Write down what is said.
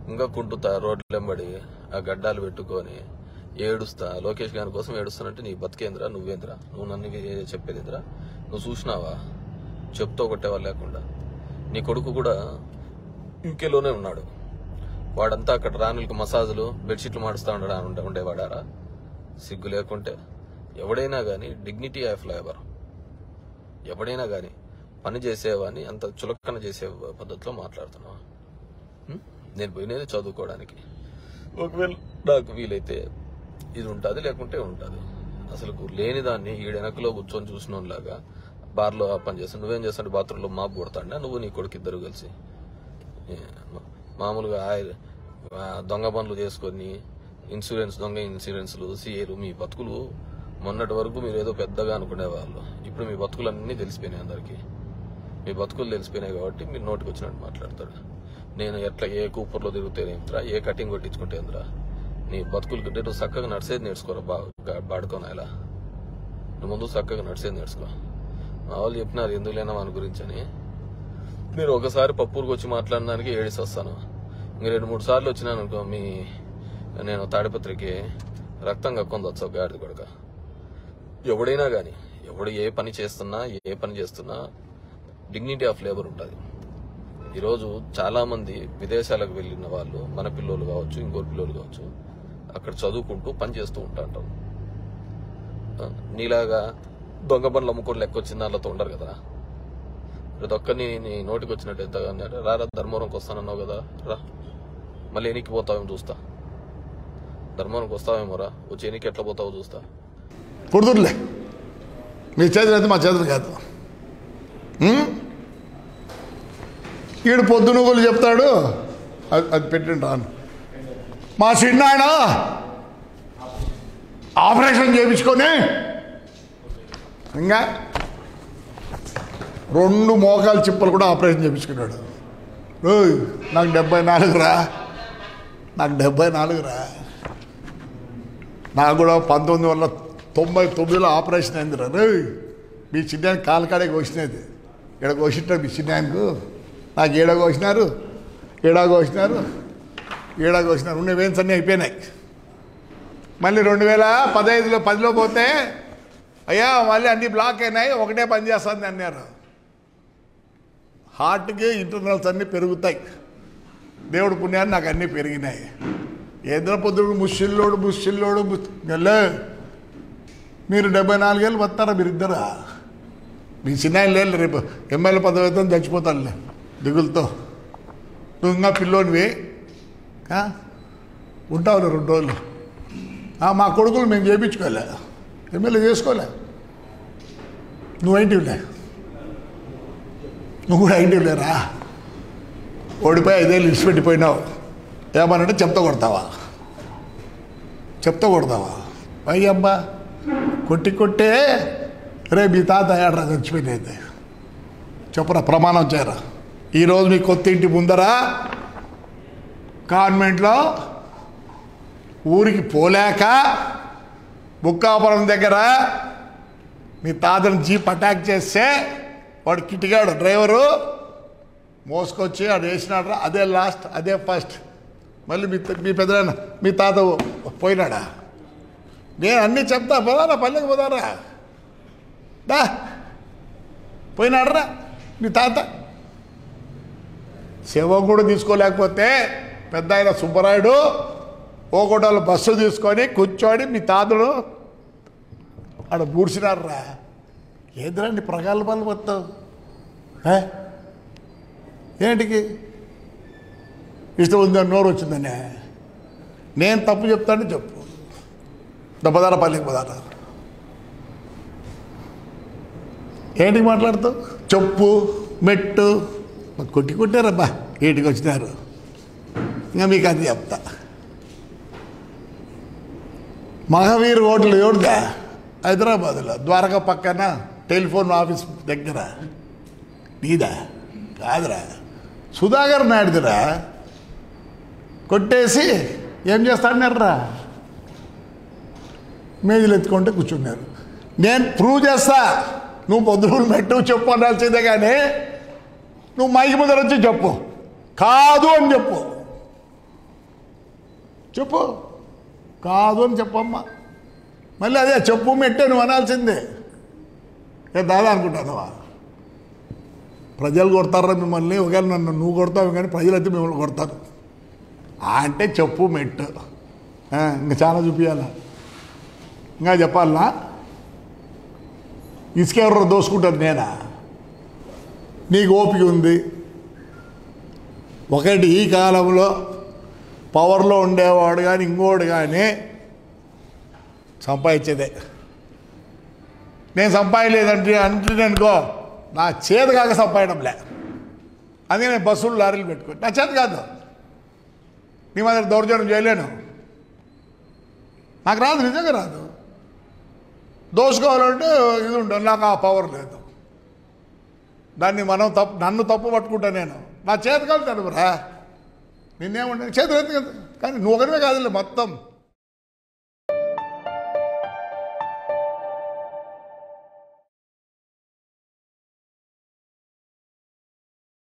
ఇంకా కుంటుతా రోడ్లెంబడి ఆ గడ్డాలు పెట్టుకొని ఏడుస్తా లోకేష్ గారి కోసం ఏడుస్తానంటే నీ బతికేంద్రా నువ్వేంద్రా నువ్వు నన్ను ఏ- చెప్పేదేంద్రా నువ్వు చూసినావా చెప్తూ కొట్టేవాళ్ళు లేకుండా నీ కొడుకు కూడా యూకేలోనే ఉన్నాడు వాడంతా అక్కడ రాణులకు మసాజులు బెడ్షీట్లు మాడుస్తా ఉండడా ఉండే ఉండేవాడారా సిగ్గు లేకుంటే ఎవడైనా గాని డిగ్నిటీ ఆఫ్ లేబర్ ఎవడైనా గాని పని చేసేవాని అంత చులకన చేసే పద్ధతిలో మాట్లాడుతున్నావా ఉం? నేను పోయినది చదువుకోవడానికి ఒకవేళ నాకు వీలైతే ఇది ఉంటుంది లేకుంటే ఉంటుంది అసలు లేని దాన్ని ఈ వెనకలో కూర్చొని చూసినోలాగా బార్లో పని చేస్తాను నువ్వేం చేస్తాడు బాత్రూంలో మాపు కొడతాడా నువ్వు నీ కొడుకు ఇద్దరు కలిసి ఏ, మా- మామూలుగా ఆయ- ఆ, దొంగ పనులు చేసుకొని ఇన్సూరెన్స్ దొంగ ఇన్సూరెన్స్లు సీఏలు మీ బతుకులు మొన్నటి వరకు మీరు ఏదో పెద్దగా అనుకునేవాళ్ళు ఇప్పుడు మీ బతుకులన్నీ తెలిసిపోయినాయి అందరికీ మీ బతుకులు తెలిసిపోయినాయి కాబట్టి మీరు నోటికి వచ్చినట్టు మాట్లాడతాడు నేను ఎట్లా ఏ కూపర్లో తిరుగుతేనేమిట్రా ఏ కటింగ్ కొట్టించుకుంటేంద్రా నీ బతుకులు కంటే నువ్వు చక్కగా నడిచేది నేర్చుకోరా బాగా బాడుకోనా ఇలా నువ్వు ముందు చక్కగా నడిచేది నేర్చుకో మా వాళ్ళు చెప్పినారు ఎందుకు లేనా మన గురించి అని మీరు ఒకసారి పప్పూరుకు వచ్చి మాట్లాడడానికి ఏడిసి వస్తాను ఇంక రెండు మూడు సార్లు వచ్చినాను అనుకో మీ నేను తాడిపత్రికి రక్తం కక్కొని వచ్చావు గాడిద కొడక ఎవడైనా గాని ఎవడు ఏ పని చేస్తున్నా ఏ పని చేస్తున్నా డిగ్నిటీ ఆఫ్ లేబర్ ఉంటుంది ఈరోజు చాలా మంది విదేశాలకు వెళ్ళిన వాళ్ళు మన పిల్లలు కావచ్చు ఇంకోటి పిల్లలు కావచ్చు అక్కడ చదువుకుంటూ పని చేస్తూ ఉంటాంటారు ఆ, నీలాగా దొంగ పనులు అమ్ముకోవడం లెక్క వచ్చిన వాళ్ళతో ఉండరు కదా ప్రతి ఒక్కరిని నీ నోటికి వచ్చినట్టు ఎంత అన్నాడు రారా ధర్మవరంకి వస్తానన్నావు కదా రా మళ్ళీ ఎనికి పోతావేమో చూస్తా ధర్మవరంకి వస్తావేమో రా వచ్చి ఎనికి ఎట్లా పోతావో చూస్తా కుడుతురులే మీ చేతులు అయితే మా చేతులు కాదు ఉం? ఈడు పొద్దునుగులు చెప్తాడు అది అది పెట్టండి రాను మా చిన్నాయన ఆపరేషన్ చేయించుకొని ఇంకా రెండు మోకాలు చిప్పలు కూడా ఆపరేషన్ చేయించుకున్నాడు ఓయ్ నాకు డెబ్బై నాలుగు రా నాకు డెబ్బై నాలుగు రా నాకు కూడా పంతొమ్మిది వందల తొంభై తొమ్మిదిలో ఆపరేషన్ అయింది రా రేయ్ మీ చిన్నాయన కాలు కాడే కోసినది ఇక్కడ కోసినారు మీ చిన్నాయనకు నాకు ఏడా కోసినారు ఏడా కోసినారు ఏడా కోసినారు ఉన్న వేన్స్ అన్నీ అయిపోయినాయి మళ్ళీ రెండు వేల పదహైదులో పదిలో పోతే అయ్యా మళ్ళీ అన్ని బ్లాక్ అయినాయి ఒకటే పని చేస్తుంది అన్నారు హార్ట్కి ఇంటర్నల్స్ అన్నీ పెరుగుతాయి దేవుడు పుణ్యాన్ని నాకు అన్నీ పెరిగినాయి ఏదో పొద్దుడు ముస్సిల్లోడు ముస్సిల్లోడు నెల్లే మీరు డెబ్బై నాలుగేళ్ళు వస్తారా మీరిద్దరా మీ చిన్న లేదు రేపు ఎమ్మెల్యే పదవి అయితే చచ్చిపోతానులే దిగులతో నువ్వు ఇంకా పిల్లోనివి ఆ? ఉంటావులే రెండు రోజులు ఆ, మా కొడుకులు మేము చేయించుకోలే ఎమ్మెల్యే చేసుకోలే నువ్వు ఐంటివిలే నువ్వు కూడా ఐంటివిలేరా ఓడిపోయి ఐదేళ్ళు ఇడిచిపెట్టిపోయినావు ఏమనంటే చెప్తా కొడతావా చెప్తా కొడతావా అయ్యమ్మా కొట్టి కొట్టే రే మీ తాత ఏడ్రా చచ్చిపోయినది చెప్పురా ప్రమాణం చేయరా ఈరోజు మీ కొత్త ఇంటి ముందరా కాన్వెంట్లో ఊరికి పోలేక బుక్కాపురం దగ్గర మీ తాతను జీప్ అటాక్ చేస్తే వాడు కిటిగాడు డ్రైవరు మోసుకొచ్చి ఆడు వేసినాడు అదే లాస్ట్ అదే ఫస్ట్ మళ్ళీ మీ మీ పెద్దనాన్న మీ తాత పోయినాడా నేను అన్నీ చెప్తా పోదారా పల్లెకి పోదారా దా పోయినాడరా మీ తాత శవం కూడా తీసుకోలేకపోతే పెద్ద ఆయన సుబ్బరాయుడు ఓకోటలో బస్సు తీసుకొని కూర్చొని మీ తాతను ఆడ పూడ్చినారా ఏదిరండి ప్రగల్భాలు మొత్తం ఏ? ఏంటికి ఇష్టం ఉందని నోరు వచ్చిందనే నేను తప్పు చెప్తాను చెప్పు దెబ్బదార పల్లెకి పదార ఏంటికి మాట్లాడుతావు చెప్పు మెట్టు మాకు కొట్టి కొట్టారబ్బా ఏటికి వచ్చినారు ఇంకా మీకు అది చెప్తా మహావీర్ హోటల్ ఎవరిదా హైదరాబాద్లో ద్వారకా పక్కన టెలిఫోన్ ఆఫీస్ దగ్గర నీదా కాదురా సుధాకర్ నాయుడుదిరా కొట్టేసి ఏం చేస్తాడన్నారా మేజులు ఎత్తుకుంటే కూర్చున్నారు నేను ప్రూవ్ చేస్తా నువ్వు పొద్దున మెట్టు చెప్పు అనాల్సిందే కానీ నువ్వు మైకి ముందర వచ్చి చెప్పు కాదు అని చెప్పు చెప్పు కాదు అని చెప్పమ్మా మళ్ళీ అదే చెప్పు మెట్టే నువ్వు అనాల్సిందే ఏ దాదా అనుకుంటావా ప్రజలు కొడతారా మిమ్మల్ని ఒకవేళ నన్ను నువ్వు కొడతావు కానీ ప్రజలు అయితే మిమ్మల్ని కొడతారు ఆ అంటే చెప్పు మెట్టు ఆ, ఇంకా చాలా చూపించాలా ఇంకా చెప్పాలనా ఇసుక ఎవరు దోసుకుంటారు నేనా నీకు ఓపిక ఉంది ఒకటి ఈ కాలంలో పవర్లో ఉండేవాడు కానీ ఇంకోడు కానీ సంపాదించేదే నేను సంపాదలేదంటే అంటే అనుకో నా చేతి కాక సంపాదడంలే అందుకే నేను బస్సులు లారీలు పెట్టుకో నా చేతి కాదు నీ మాదిరి దౌర్జన్యం చేయలేను నాకు రాదు నిజంగా రాదు దోసుకోవాలంటే ఇది ఉండదు నాకు ఆ పవర్ లేదు దాన్ని మనం తప్పు నన్ను తప్పు పట్టుకుంటా నేను నా చేతి కాదు తెలుపురా నిన్నేమంటే చేతులు ఎత్తి కదా కానీ నువ్వు ఒకరివే కాదులే మొత్తం